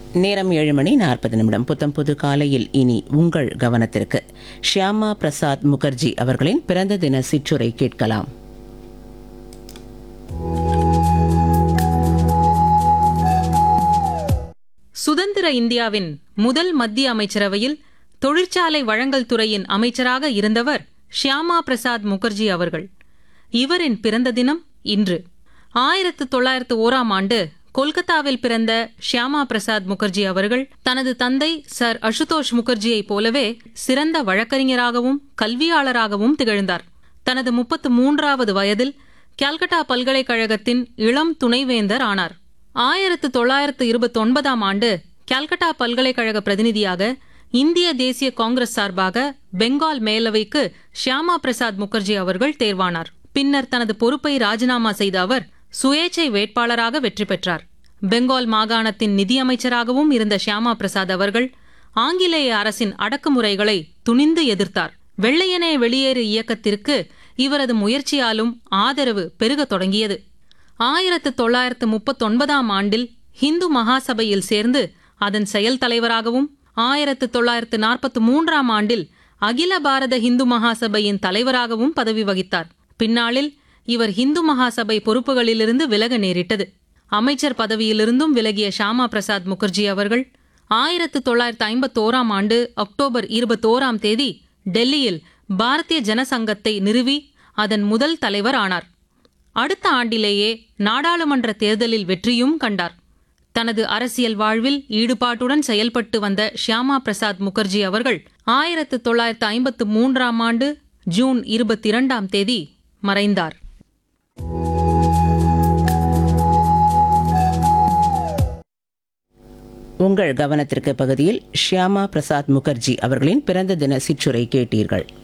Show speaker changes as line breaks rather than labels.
நேரம் ஏழு மணி நாற்பது நிமிடம் புத்தம் புது காலையில் இனி உங்கள் கவனத்திற்கு ஷியாமா பிரசாத் முகர்ஜி அவர்களின் பிறந்த தின சிற்றுரை கேட்கலாம்
சுதந்திர இந்தியாவின் முதல் மத்திய அமைச்சரவையில் தொழிற்சாலை வழங்கல் துறையின் அமைச்சராக இருந்தவர் ஷியாமா பிரசாத் முகர்ஜி அவர்கள் இவரின் பிறந்த தினம் இன்று ஆயிரத்து தொள்ளாயிரத்து ஓராம் ஆண்டு கொல்கத்தாவில் பிறந்த ஷியாமா பிரசாத் முகர்ஜி அவர்கள் தனது தந்தை சர் அசுதோஷ் முகர்ஜியைப் போலவே சிறந்த வழக்கறிஞராகவும் கல்வியாளராகவும் திகழ்ந்தார் தனது முப்பத்து மூன்றாவது வயதில் கல்கட்டா பல்கலைக்கழகத்தின் இளம் துணைவேந்தர் ஆனார் ஆயிரத்து தொள்ளாயிரத்து இருபத்தொன்பதாம் ஆண்டு கல்கட்டா பல்கலைக்கழக பிரதிநிதியாக இந்திய தேசிய காங்கிரஸ் சார்பாக பெங்கால் மேலவைக்கு ஷியாமா பிரசாத் முகர்ஜி அவர்கள் தேர்வானார் பின்னர் தனது பொறுப்பை ராஜினாமா செய்த அவர் சுயேச்சை வேட்பாளராக வெற்றி பெற்றார் பெங்கால் மாகாணத்தின் நிதியமைச்சராகவும் இருந்த ஷியாமா பிரசாத் அவர்கள் ஆங்கிலேய அரசின் அடக்குமுறைகளை துணிந்து எதிர்த்தார் வெள்ளையனே வெளியேறு இயக்கத்திற்கு இவரது முயற்சியாலும் ஆதரவு பெருகத் தொடங்கியது ஆயிரத்து தொள்ளாயிரத்து முப்பத்தொன்பதாம் ஆண்டில் ஹிந்து மகாசபையில் சேர்ந்து அதன் செயல் தலைவராகவும் ஆயிரத்து தொள்ளாயிரத்து நாற்பத்தி மூன்றாம் ஆண்டில் அகில பாரத ஹிந்து மகாசபையின் தலைவராகவும் பதவி வகித்தார் பின்னாளில் இவர் ஹிந்து மகாசபை பொறுப்புகளிலிருந்து விலக நேரிட்டது அமைச்சர் பதவியிலிருந்தும் விலகிய ஷாமா பிரசாத் முகர்ஜி அவர்கள் ஆயிரத்து தொள்ளாயிரத்து ஐம்பத்தோராம் ஆண்டு அக்டோபர் இருபத்தோராம் தேதி டெல்லியில் பாரதிய ஜனசங்கத்தை நிறுவி அதன் முதல் தலைவர் ஆனார் அடுத்த ஆண்டிலேயே நாடாளுமன்ற தேர்தலில் வெற்றியும் கண்டார் தனது அரசியல் வாழ்வில் ஈடுபாட்டுடன் செயல்பட்டு வந்த ஷியாமா பிரசாத் முகர்ஜி அவர்கள் ஆயிரத்து தொள்ளாயிரத்து ஐம்பத்து மூன்றாம் ஆண்டு ஜூன் இருபத்தி இரண்டாம் தேதி மறைந்தார்
உங்கள் கவனத்திற்கு பகுதியில் ஷியாமா பிரசாத் முகர்ஜி அவர்களின் பிறந்த தின சிற்றுரை கேட்டீர்கள்